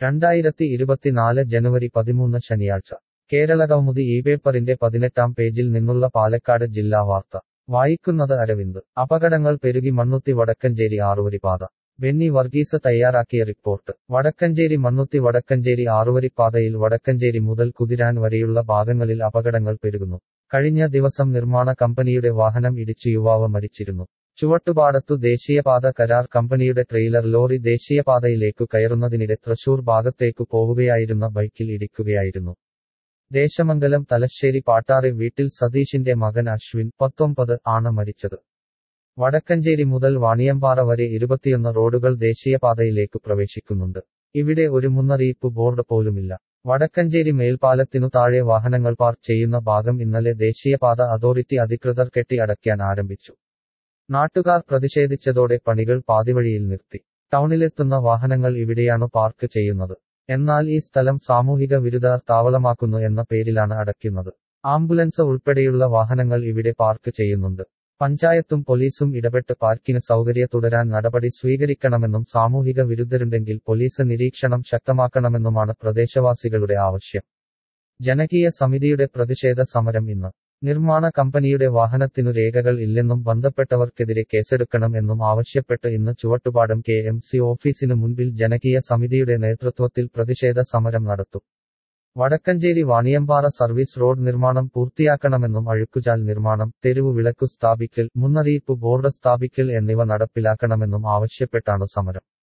രണ്ടായിരത്തി ഇരുപത്തിനാല് ജനുവരി പതിമൂന്ന് ശനിയാഴ്ച കേരളകൗമുദി ഈ പേപ്പറിന്റെ പതിനെട്ടാം പേജിൽ നിന്നുള്ള പാലക്കാട് ജില്ലാ വാർത്ത വായിക്കുന്നത് അരവിന്ദ് അപകടങ്ങൾ പെരുകി മണ്ണുത്തി വടക്കഞ്ചേരി ആറുവരിപ്പാത ബെന്നി വർഗീസ് തയ്യാറാക്കിയ റിപ്പോർട്ട് വടക്കഞ്ചേരി മണ്ണുത്തി വടക്കഞ്ചേരി ആറുവരിപ്പാതയിൽ വടക്കഞ്ചേരി മുതൽ കുതിരാൻ വരെയുള്ള ഭാഗങ്ങളിൽ അപകടങ്ങൾ പെരുകുന്നു കഴിഞ്ഞ ദിവസം നിർമ്മാണ കമ്പനിയുടെ വാഹനം ഇടിച്ചു യുവാവ് മരിച്ചിരുന്നു ചുവട്ടുപാടത്തു ദേശീയപാത കരാർ കമ്പനിയുടെ ട്രെയിലർ ലോറി ദേശീയപാതയിലേക്കു കയറുന്നതിനിടെ തൃശൂർ ഭാഗത്തേക്കു പോവുകയായിരുന്ന ബൈക്കിൽ ഇടിക്കുകയായിരുന്നു ദേശമംഗലം തലശ്ശേരി പാട്ടാറി വീട്ടിൽ സതീഷിന്റെ മകൻ അശ്വിൻ പത്തൊമ്പത് ആണ് മരിച്ചത് വടക്കഞ്ചേരി മുതൽ വാണിയമ്പാറ വരെ ഇരുപത്തിയൊന്ന് റോഡുകൾ ദേശീയപാതയിലേക്കു പ്രവേശിക്കുന്നുണ്ട് ഇവിടെ ഒരു മുന്നറിയിപ്പ് ബോർഡ് പോലുമില്ല വടക്കഞ്ചേരി മേൽപ്പാലത്തിനു താഴെ വാഹനങ്ങൾ പാർക്ക് ചെയ്യുന്ന ഭാഗം ഇന്നലെ ദേശീയപാത അതോറിറ്റി അധികൃതർ കെട്ടി അടയ്ക്കാൻ ആരംഭിച്ചു നാട്ടുകാർ പ്രതിഷേധിച്ചതോടെ പണികൾ പാതിവഴിയിൽ നിർത്തി ടൗണിലെത്തുന്ന വാഹനങ്ങൾ ഇവിടെയാണ് പാർക്ക് ചെയ്യുന്നത് എന്നാൽ ഈ സ്ഥലം സാമൂഹിക വിരുദ്ധർ താവളമാക്കുന്നു എന്ന പേരിലാണ് അടയ്ക്കുന്നത് ആംബുലൻസ് ഉൾപ്പെടെയുള്ള വാഹനങ്ങൾ ഇവിടെ പാർക്ക് ചെയ്യുന്നുണ്ട് പഞ്ചായത്തും പോലീസും ഇടപെട്ട് പാർക്കിന് സൗകര്യ തുടരാൻ നടപടി സ്വീകരിക്കണമെന്നും സാമൂഹിക വിരുദ്ധരുണ്ടെങ്കിൽ പോലീസ് നിരീക്ഷണം ശക്തമാക്കണമെന്നുമാണ് പ്രദേശവാസികളുടെ ആവശ്യം ജനകീയ സമിതിയുടെ പ്രതിഷേധ സമരം ഇന്ന് നിർമ്മാണ കമ്പനിയുടെ വാഹനത്തിനു രേഖകൾ ഇല്ലെന്നും ബന്ധപ്പെട്ടവർക്കെതിരെ കേസെടുക്കണം എന്നും ആവശ്യപ്പെട്ട് ഇന്ന് ചുവട്ടുപാടം കെ എം സി ഓഫീസിനു മുൻപിൽ ജനകീയ സമിതിയുടെ നേതൃത്വത്തിൽ പ്രതിഷേധ സമരം നടത്തും വടക്കഞ്ചേരി വാണിയമ്പാറ സർവീസ് റോഡ് നിർമ്മാണം പൂർത്തിയാക്കണമെന്നും അഴുക്കുചാൽ നിർമ്മാണം തെരുവു വിളക്കു സ്ഥാപിക്കൽ മുന്നറിയിപ്പ് ബോർഡ് സ്ഥാപിക്കൽ എന്നിവ നടപ്പിലാക്കണമെന്നും ആവശ്യപ്പെട്ടാണ് സമരം